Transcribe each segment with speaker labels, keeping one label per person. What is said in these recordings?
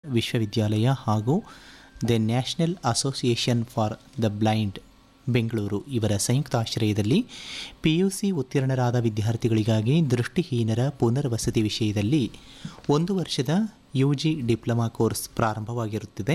Speaker 1: ವಿಶ್ವವಿದ್ಯಾಲಯ ಹಾಗೂ the national association for the blind Bengaluru ಇವರ ಸಂಯುಕ್ತಾಶ್ರಯದಲ್ಲಿ ಪಿಯುಸಿ ಉತ್ತೀರ್ಣರಾದ ವಿದ್ಯಾರ್ಥಿಗಳಿಗಾಗಿ ದೃಷ್ಟಿಹೀನರ ಪುನರ್ವಸತಿ ವಿಷಯದಲ್ಲಿ ಒಂದು ವರ್ಷದ ಯುಜಿ ಡಿಪ್ಲೊಮಾ ಕೋರ್ಸ್ ಪ್ರಾರಂಭವಾಗಿರುತ್ತಿದೆ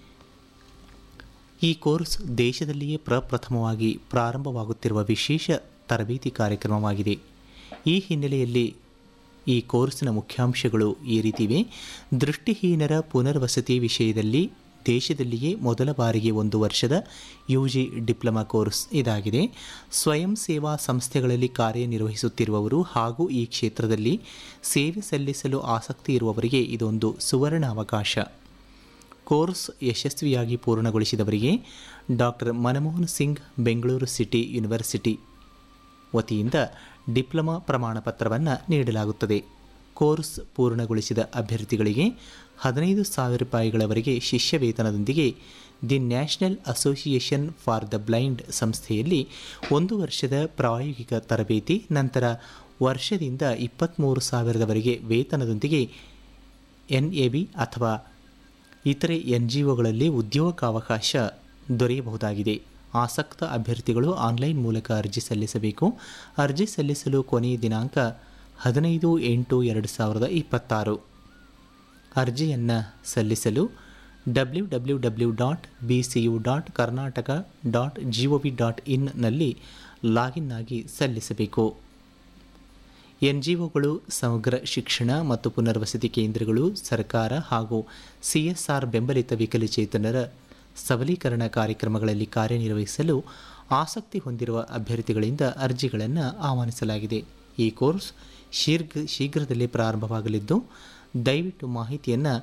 Speaker 1: ಈ ಕೋರ್ಸ್ ದೇಶದಲ್ಲಿಯೇ ಪ್ರಪ್ರಥಮವಾಗಿ ಪ್ರಾರಂಭವಾಗುತ್ತಿರುವ ವಿಶೇಷ ತರಬೇತಿ ಕಾರ್ಯಕ್ರಮವಾಗಿದೆ ಈ ಹಿನ್ನೆಲೆಯಲ್ಲಿ ಈ ಕೋರ್ಸ್ನ ಮುಖ್ಯಾಂಶಗಳು ಈ ರೀತಿವೆ ದೃಷ್ಟಿಹೀನರ ಪುನರ್ವಸತಿ ವಿಷಯದಲ್ಲಿ ದೇಶದಲ್ಲಿಯೇ ಮೊದಲ ಬಾರಿಗೆ ಒಂದು ವರ್ಷದ ಯು ಜಿ ಡಿಪ್ಲೊಮಾ ಕೋರ್ಸ್ ಇದಾಗಿದೆ ಸ್ವಯಂ ಸೇವಾ ಸಂಸ್ಥೆಗಳಲ್ಲಿ ಕಾರ್ಯನಿರ್ವಹಿಸುತ್ತಿರುವವರು ಹಾಗೂ ಈ ಕ್ಷೇತ್ರದಲ್ಲಿ ಸೇವೆ ಸಲ್ಲಿಸಲು ಆಸಕ್ತಿ ಇರುವವರಿಗೆ ಇದೊಂದು ಸುವರ್ಣ ಅವಕಾಶ ಕೋರ್ಸ್ ಯಶಸ್ವಿಯಾಗಿ ಪೂರ್ಣಗೊಳಿಸಿದವರಿಗೆ doctor Manmohan Singh Bengaluru city university ವತಿಯಿಂದ ಡಿಪ್ಲೊಮಾ ಪ್ರಮಾಣ ಪತ್ರವನ್ನು ನೀಡಲಾಗುತ್ತದೆ ಕೋರ್ಸ್ ಪೂರ್ಣಗೊಳಿಸಿದ ಅಭ್ಯರ್ಥಿಗಳಿಗೆ ಹದಿನೈದು ಸಾವಿರ ರೂಪಾಯಿಗಳವರೆಗೆ ಶಿಷ್ಯ ವೇತನದೊಂದಿಗೆ the national association for the blind ಸಂಸ್ಥೆಯಲ್ಲಿ ಒಂದು ವರ್ಷದ ಪ್ರಾಯೋಗಿಕ ತರಬೇತಿ ನಂತರ ವರ್ಷದಿಂದ ಇಪ್ಪತ್ತ್ಮೂರು ಸಾವಿರದವರೆಗೆ ವೇತನದೊಂದಿಗೆ ಎನ್ ಎ ಬಿ ಅಥವಾ ಇತರೆ ಎನ್ ಜಿ ಒಗಳಲ್ಲಿ ಉದ್ಯೋಗಾವಕಾಶ ದೊರೆಯಬಹುದಾಗಿದೆ ಆಸಕ್ತ ಅಭ್ಯರ್ಥಿಗಳು ಆನ್ಲೈನ್ ಮೂಲಕ ಅರ್ಜಿ ಸಲ್ಲಿಸಬೇಕು ಅರ್ಜಿ ಸಲ್ಲಿಸಲು ಕೊನೆಯ ದಿನಾಂಕ ಹದಿನೈದು ಎಂಟು ಎರಡು ಸಾವಿರದ ಇಪ್ಪತ್ತಾರು ಅರ್ಜಿಯನ್ನು ಸಲ್ಲಿಸಲು W W W dot B C U dot Karnataka dot G O V dot ಇನ್ನಲ್ಲಿ ಲಾಗಿನ್ ಆಗಿ ಸಲ್ಲಿಸಬೇಕು ಎನ್ ಜಿ ಒಗಳು ಸಮಗ್ರ ಶಿಕ್ಷಣ ಮತ್ತು ಪುನರ್ವಸತಿ ಕೇಂದ್ರಗಳು ಸರ್ಕಾರ ಹಾಗೂ ಸಿ ಎಸ್ ಆರ್ ಬೆಂಬಲಿತ ವಿಕಲಚೇತನರ ಸಬಲೀಕರಣ ಕಾರ್ಯಕ್ರಮಗಳಲ್ಲಿ ಕಾರ್ಯನಿರ್ವಹಿಸಲು ಆಸಕ್ತಿ ಹೊಂದಿರುವ ಅಭ್ಯರ್ಥಿಗಳಿಂದ ಅರ್ಜಿಗಳನ್ನು ಆಹ್ವಾನಿಸಲಾಗಿದೆ ಈ ಕೋರ್ಸ್ ಶೀಘ್ರ ಶೀಘ್ರದಲ್ಲೇ ಪ್ರಾರಂಭವಾಗಲಿದ್ದು ದಯವಿಟ್ಟು ಮಾಹಿತಿಯನ್ನು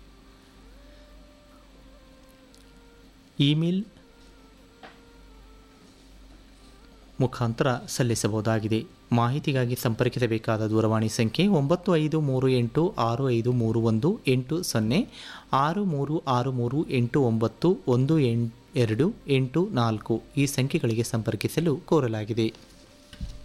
Speaker 1: ಇಮೇಲ್ ಮುಖಾಂತರ ಸಲ್ಲಿಸಬಹುದಾಗಿದೆ ಮಾಹಿತಿಗಾಗಿ ಸಂಪರ್ಕಿಸಬೇಕಾದ ದೂರವಾಣಿ ಸಂಖ್ಯೆ ಒಂಬತ್ತು ಐದು ಮೂರು ಎಂಟು ಆರು ಐದು ಮೂರು ಒಂದು ಎಂಟು ಸೊನ್ನೆ ಆರು ಮೂರು ಆರು ಮೂರು ಎಂಟು ಒಂಬತ್ತು ಒಂದು ಎಂ ಎರಡು ಎಂಟು ನಾಲ್ಕು ಈ ಸಂಖ್ಯೆಗಳಿಗೆ ಸಂಪರ್ಕಿಸಲು ಕೋರಲಾಗಿದೆ